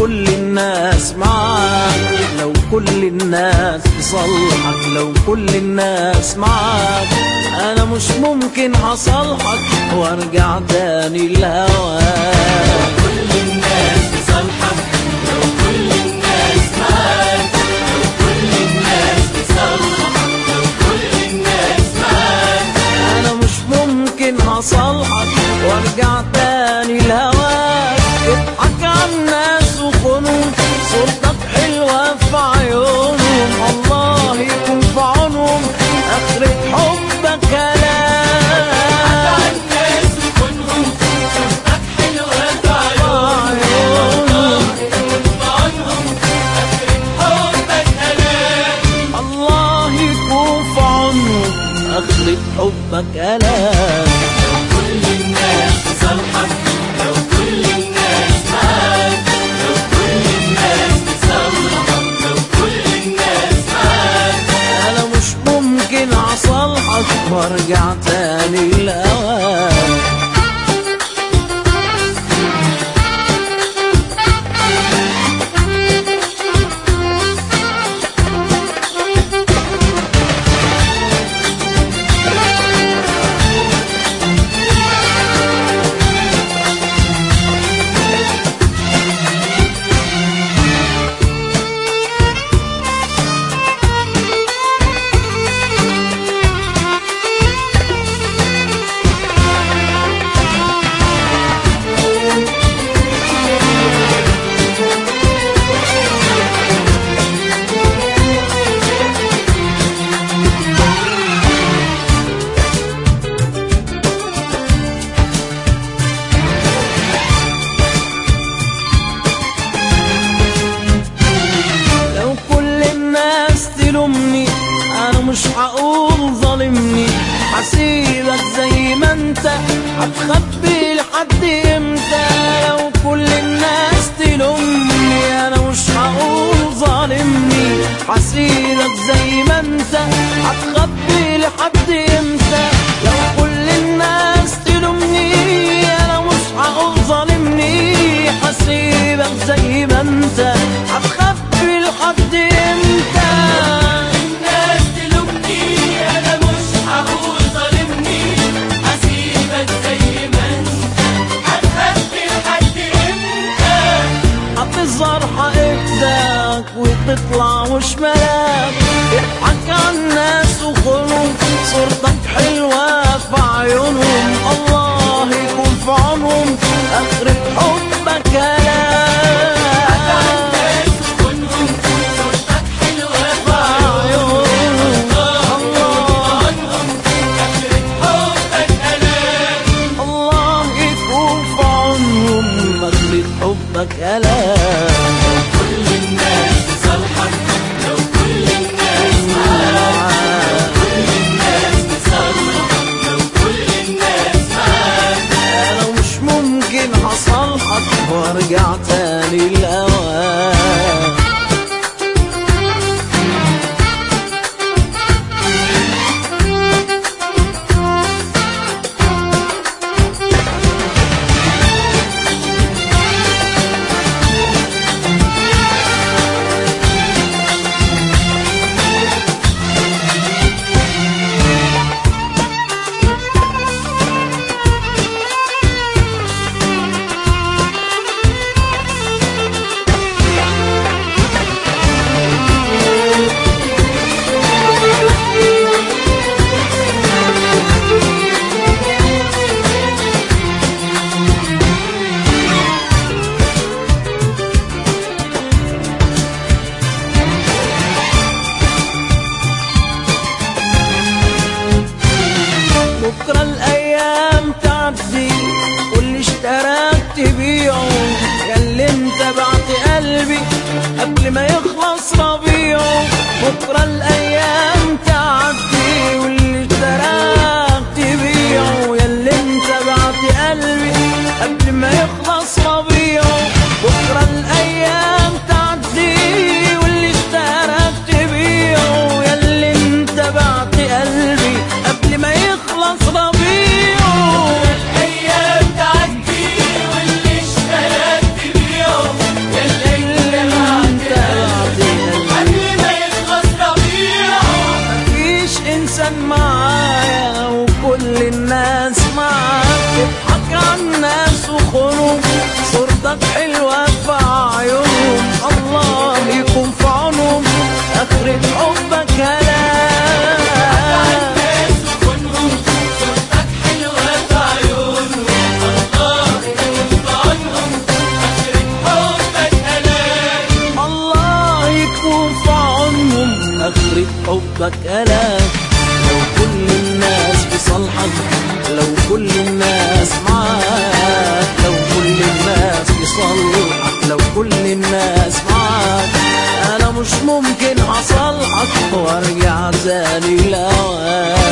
كل الناس معاك لو كل الناس تصلحك لو كل الناس معاك انا مش ممكن هصالحك وارجع تاني لهواك كل الناس تصالحك لو كل الناس معاك لو كل الناس تصالحك لو كل الناس معاك انا مش ممكن هصالحك وارجع تاني لهواك اضحك على الناس وخونهم صورتك حلوة في عيونهم الله يكون في عونهم اخرة حبك كلام الناس وكونهم صورتك حلوة في عيونهم عيونهم آخرة حبك كلام الله يكون في عونهم اخرة حبك كلام كل الناس تصالحك لو كل الناس معاك لو كل الناس تصالحك لو كل الناس معاك انا مش ممكن اصالحك وارجع تاني لهواك لو كل الناس تلومني انا مش هقول ظالمني هسيبك زي ما انت هتخبي لحد امتى لو كل الناس تلومني انا مش هقول ظالمني هسيبك زي ما انت هتخبي لحد امتى لو كل الناس تلومني انا مش هقول ظالمني هسيبك زي ما انت هتخبي لحد امتى الناس تلومني انا مش هقول ظالمني هسيبك زي ما انت هتخبي لحد امتى هتظهر حقيقتك وتطلع مش ملاك اضحك على الناس وخونهم صورتك حلوة في عيونهم الله يكون في عونهم اخرة حبك كلام الناس وكونهم صورتك حلوة في عيونهم الله عنهم آخرة حبك كلام الله يكون في عونهم اخرة حبك كلام كل الناس تصالحك لو كل الناس معاك كل الناس تصالحك لو كل الناس معاك انا مش ممكن هصالحك وارجع تاني لهواك بكرة الأيام تعدي واللي اشتراك تبيعه يا اللي انت بعت قلبي قبل ما يخلص ربيعه بكرة الأيام تعدي واللي اشتراك تبيعه يا اللي انت بعت قلبي قبل ما يخلص ربيعه بكرة الأيام تعدي واللي اشتراك تبيعه يا اللي انت بعت قلبي قبل ما يخلص ربيعه الايام تعدي واللي اشتراك تبيعه يا اللي طريق حبك ألاف لو كل الناس في صالحك لو كل الناس معاك لو كل الناس في صالحك لو كل الناس معاك انا مش ممكن هصالحك وارجع تاني لهواك